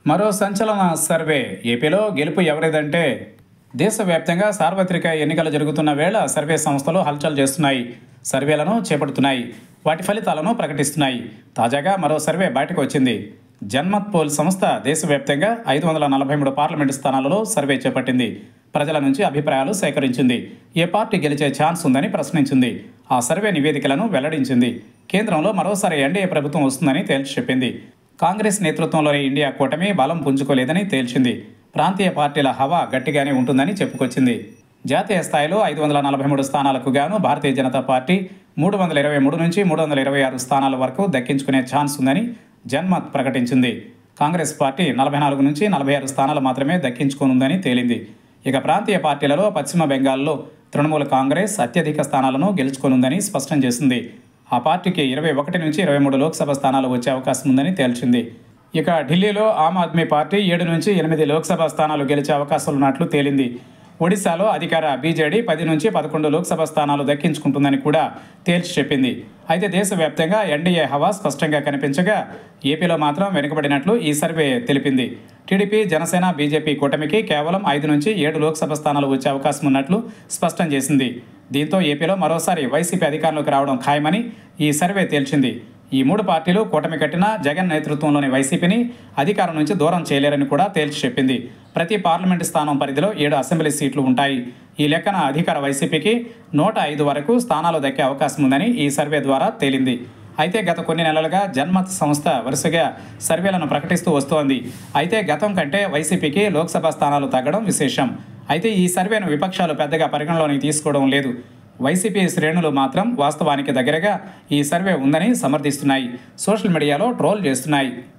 మరో సంచలన సర్వే ఏపీలో గెలుపు ఎవరిదంటే దేశవ్యాప్తంగా సార్వత్రిక ఎన్నికలు జరుగుతున్న వేళ సర్వే సంస్థలు హల్చల్ చేస్తున్నాయి సర్వేలను చేపడుతున్నాయి వాటి ఫలితాలను ప్రకటిస్తున్నాయి తాజాగా మరో సర్వే బయటకు వచ్చింది జన్మత్ పోల్ సంస్థ దేశవ్యాప్తంగా ఐదు వందల నలభై మూడు పార్లమెంటు స్థానాలలో సర్వే చేపట్టింది ప్రజల నుంచి అభిప్రాయాలు సేకరించింది ఏ పార్టీ గెలిచే ఛాన్స్ ఉందని ప్రశ్నించింది ఆ సర్వే నివేదికలను వెల్లడించింది కేంద్రంలో మరోసారి ఎన్డీఏ ప్రభుత్వం వస్తుందని తేల్చి చెప్పింది కాంగ్రెస్ నేతృత్వంలోని ఇండియా కూటమి బలం పుంజుకోలేదని తేల్చింది ప్రాంతీయ పార్టీల హవా గట్టిగానే ఉంటుందని చెప్పుకొచ్చింది జాతీయ స్థాయిలో ఐదు వందల నలభై మూడు స్థానాలకు గాను భారతీయ జనతా పార్టీ మూడు వందల ఇరవై మూడు నుంచి మూడు వందల ఇరవై ఆరు స్థానాల వరకు దక్కించుకునే ఛాన్స్ ఉందని జన్మత్ ప్రకటించింది కాంగ్రెస్ పార్టీ నలభై నాలుగు నుంచి నలభై ఆరు స్థానాలు మాత్రమే దక్కించుకోనుందని తేలింది ఇక ప్రాంతీయ పార్టీలలో పశ్చిమ బెంగాల్లో తృణమూల్ కాంగ్రెస్ అత్యధిక స్థానాలను గెలుచుకోనుందని స్పష్టం చేసింది ఆ పార్టీకి ఇరవై ఒకటి నుంచి ఇరవై మూడు లోక్సభ స్థానాలు వచ్చే అవకాశం ఉందని తేల్చింది ఇక ఢిల్లీలో ఆమ్ ఆద్మీ పార్టీ ఏడు నుంచి ఎనిమిది లోక్సభ స్థానాలు గెలిచే అవకాశాలున్నట్లు తేలింది ఒడిశాలో అధికార బీజేడీ పది నుంచి పదకొండు లోక్సభ స్థానాలు దక్కించుకుంటుందని కూడా తేల్చి చెప్పింది అయితే దేశవ్యాప్తంగా ఎన్డీఏ హవా స్పష్టంగా కనిపించగా ఏపీలో మాత్రం వెనుకబడినట్లు ఈ సర్వే తెలిపింది టీడీపీ జనసేన బీజేపీ కూటమికి కేవలం ఐదు నుంచి ఏడు లోక్సభ స్థానాలు వచ్చే అవకాశం ఉన్నట్లు స్పష్టం చేసింది దీంతో ఏపీలో మరోసారి వైసీపీ అధికారంలోకి రావడం ఖాయమని ఈ సర్వే తేల్చింది ఈ మూడు పార్టీలు కూటమి కట్టిన జగన్ నేతృత్వంలోని వైసీపీని అధికారం నుంచి దూరం చేయలేరని కూడా తేల్చి చెప్పింది ప్రతి పార్లమెంటు స్థానం పరిధిలో ఏడు అసెంబ్లీ సీట్లు ఉంటాయి ఈ లెక్కన అధికార వైసీపీకి నూట ఐదు వరకు స్థానాలు దక్కే అవకాశం ఉందని ఈ సర్వే ద్వారా తేలింది అయితే గత కొన్ని నెలలుగా జన్మత్ సంస్థ వరుసగా సర్వేలను ప్రకటిస్తూ వస్తోంది అయితే గతం కంటే వైసీపీకి లోక్సభ స్థానాలు తగ్గడం విశేషం అయితే ఈ సర్వేను విపక్షాలు పెద్దగా పరిగణలోనికి తీసుకోవడం లేదు వైసీపీ శ్రేణులు మాత్రం వాస్తవానికి దగ్గరగా ఈ సర్వే ఉందని సమర్థిస్తున్నాయి సోషల్ మీడియాలో ట్రోల్ చేస్తున్నాయి